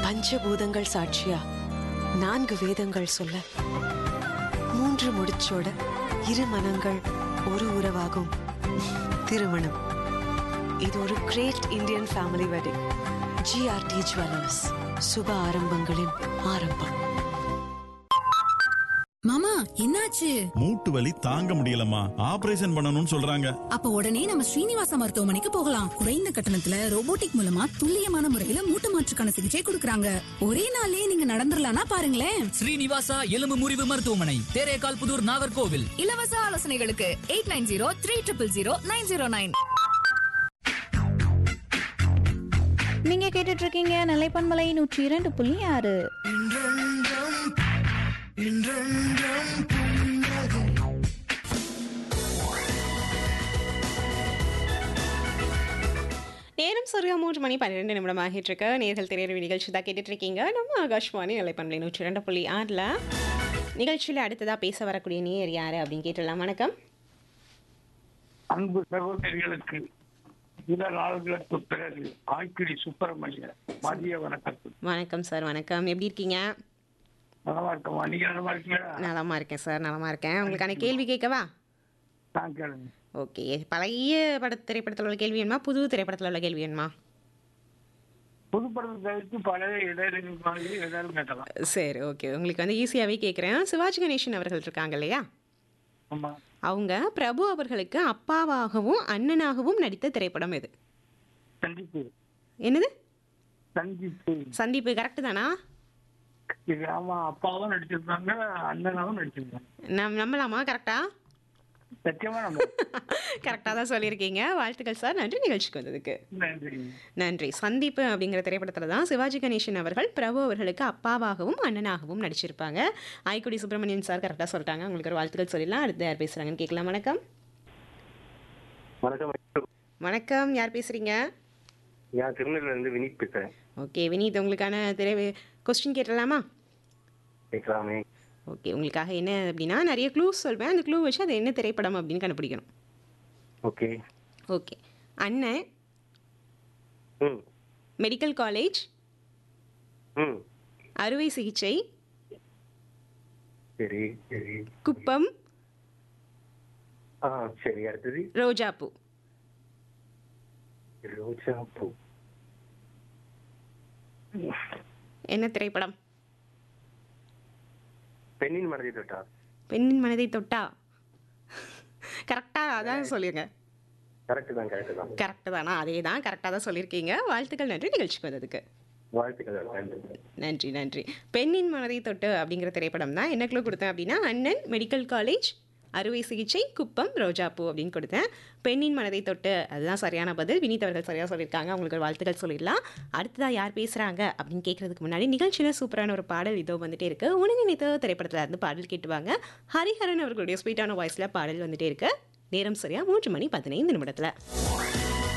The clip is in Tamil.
பஞ்சபூதங்கள் சாட்சியா நான்கு வேதங்கள் சொல்ல மூன்று முடிச்சோட இரு மனங்கள் ஒரு உறவாகும் திருமணம் இது ஒரு great Indian family wedding GRT jewellers சுப ஆரம்பங்களின் ஆரம்பம் மாமா என்னாச்சு மூட்டு வலி தாங்க முடியலம்மா ஆபரேஷன் பண்ணணும்னு சொல்றாங்க அப்ப உடனே நம்ம ஸ்ரீனிவாச மருத்துவமனைக்கு போகலாம் குறைந்த கட்டணத்துல ரோபோட்டிக் மூலமா துல்லியமான முறையில மூட்டு மாற்றுக்கான சிகிச்சை கொடுக்கறாங்க ஒரே நாள்லயே நீங்க நடந்துடலாம்னா பாருங்களேன் ஸ்ரீனிவாசா எலும்பு முறிவு மருத்துவமனை தேரேகால் புதூர் நாகர்கோவில் இலவச ஆலோசனைகளுக்கு eight nine zero three triple zero nine zero nine நீங்க கேட்டுட்டு இருக்கீங்க நிலைப்பன்மலை நூற்றி இரண்டு புள்ளி ஆறு நேரம் சரியா மூன்று மணி பன்னிரெண்டு நிமிடம் ஆகிட்டு இருக்கு நேர்கள் திரையரவு நிகழ்ச்சி தான் கேட்டுட்டு இருக்கீங்க நம்ம ஆகாஷ்வாணி நிலைப்பண்பலை நூற்றி ரெண்டு புள்ளி ஆறில் நிகழ்ச்சியில் அடுத்ததாக பேச வரக்கூடிய நேர் யார் அப்படின்னு கேட்டுடலாம் வணக்கம் அன்பு சகோதரிகளுக்கு சில நாள்களுக்கு பிறகு ஆய்க்குடி சுப்பிரமணிய மதிய வணக்கத்தில் வணக்கம் சார் வணக்கம் எப்படி இருக்கீங்க நலமா இருக்கமா நீங்க நலமா இருக்கீங்களா நலமா இருக்கேன் சார் நலமா இருக்கேன் உங்களுக்கான கேள்வி கேட்கவா நான் கேளுங்க ஓகே பழைய பட திரைப்படத்தில் உள்ள கேள்வி வேணுமா புது திரைப்படத்தில் உள்ள கேள்வி வேணுமா புதுப்படத்தை தவிர்த்து பழைய இடையில மாதிரி ஏதாவது கேட்கலாம் சரி ஓகே உங்களுக்கு வந்து ஈஸியாகவே கேட்குறேன் சிவாஜி கணேசன் அவர்கள் இருக்காங்க இல்லையா ஆமா அவங்க பிரபு அவர்களுக்கு அப்பாவாகவும் அண்ணனாகவும் நடித்த திரைப்படம் இது சந்திப்பு என்னது சந்திப்பு சந்திப்பு கரெக்டு தானா இது ஆமா அப்பாவும் நடிச்சிருந்தாங்க அண்ணனாவும் நடிச்சிருந்தாங்க நம் நம்பலாமா கரெக்டா சத்தியமா நம்ம கரெக்டாக தான் சொல்லியிருக்கீங்க வாழ்த்துக்கள் சார் நன்றி நிகழ்ச்சிக்கு வந்ததுக்கு நன்றி நன்றி சந்திப்பு அப்படிங்கிற திரைப்படத்தில் தான் சிவாஜி கணேசன் அவர்கள் பிரபு அவர்களுக்கு அப்பாவாகவும் அண்ணனாகவும் நடிச்சிருப்பாங்க ஆய்க்குடி சுப்பிரமணியன் சார் கரெக்டாக சொல்லிட்டாங்க உங்களுக்கு ஒரு வாழ்த்துக்கள் சொல்லிடலாம் அடுத்து யார் பேசுகிறாங்கன்னு கேட்கலாம் வணக்கம் வணக்கம் வணக்கம் யார் பேசுகிறீங்க நான் திருநெல்வேலியில இருந்து வினித் பேசுறேன் ஓகே வினீத் உங்களுக்கான திரை கொஸ்டின் கேட்டலாமா கேட்கலாமே ஓகே உங்களுக்காக என்ன அப்படின்னா நிறைய க்ளூஸ் சொல்வேன் அந்த க்ளூ வச்சு அது என்ன திரைப்படம் அப்படின்னு கண்டுபிடிக்கணும் ஓகே ஓகே அண்ணன் ம் மெடிக்கல் காலேஜ் ம் அறுவை சிகிச்சை சரி சரி குப்பம் ஆ சரி அடுத்தது ரோஜாப்பூ ரோஜா பூ என்ன திரைப்படம் பெண்ணின் மனதை தொட்டா பெண்ணின் மனதை தொட்டா கரெக்டாக அதான் சொல்லிருங்க கரெக்ட் தான் கரெக்ட் தான் கரெக்டு தானா அதே தான் கரெக்டாக தான் சொல்லியிருக்கீங்க வாழ்த்துக்கள் நன்றி நிகழ்ச்சிக்கு வந்ததுக்கு வாழ்த்துக்கள் நன்றி நன்றி நன்றி பெண்ணின் மனதை தொட்டு அப்படிங்கிற திரைப்படம் தான் என்ன க்ளூ கொடுத்தேன் அப்படின்னா அண்ணன் மெடிக்கல் காலேஜ் அறுவை சிகிச்சை குப்பம் ரோஜாப்பூ அப்படின்னு கொடுத்தேன் பெண்ணின் மனதை தொட்டு அதுதான் சரியான பதில் வினீத் அவர்கள் சரியாக சொல்லியிருக்காங்க அவங்களுக்கு ஒரு வாழ்த்துக்கள் சொல்லிடலாம் அடுத்ததாக யார் பேசுகிறாங்க அப்படின்னு கேட்கறதுக்கு முன்னாடி நிகழ்ச்சியில் சூப்பரான ஒரு பாடல் இதோ வந்துட்டே இருக்கு உனக்கு நினைத்த திரைப்படத்தில் இருந்து பாடல் கேட்டுவாங்க ஹரிஹரன் அவர்களுடைய ஸ்வீட்டான வாய்ஸில் பாடல் வந்துட்டே இருக்கு நேரம் சரியா மூன்று மணி பதினைந்து நிமிடத்தில்